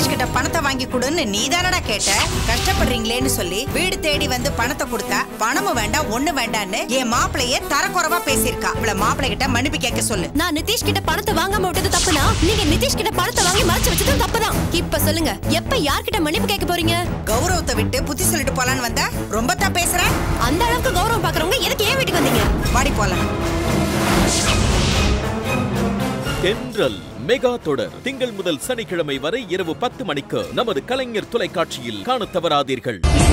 நிதிஷ் கிட்ட பணத்தை வாங்கி கொடுன்னு நீ தானடா கேட்ட கஷ்டப்படுறீங்களேன்னு சொல்லி வீடு தேடி வந்து பணத்தை கொடுத்தா பணமும் வேண்டாம் ஒண்ணு வேண்டான்னு என் மாப்பிளையே தரக்குறைவா பேசியிருக்கா இவள மாப்பிள்ளை கிட்ட மன்னிப்பு கேட்க சொல்லு நான் நிதிஷ் கிட்ட பணத்தை வாங்காம விட்டது தப்புனா நீங்க நிதிஷ் கிட்ட பணத்தை வாங்கி மறைச்சு வச்சதும் தப்புதான் இப்ப சொல்லுங்க எப்ப யார்கிட்ட மன்னிப்பு கேட்க போறீங்க கௌரவத்தை விட்டு புத்தி சொல்லிட்டு போலான்னு வந்தா ரொம்ப தான் பேசுற அந்த அளவுக்கு கௌரவம் பாக்குறவங்க எதுக்கு ஏன் வீட்டுக்கு வந்தீங்க வாடி போலாம் தென்றல் மெகா தொடர் திங்கள் முதல் சனிக்கிழமை வரை இரவு பத்து மணிக்கு நமது கலைஞர் தொலைக்காட்சியில் காணத் தவறாதீர்கள்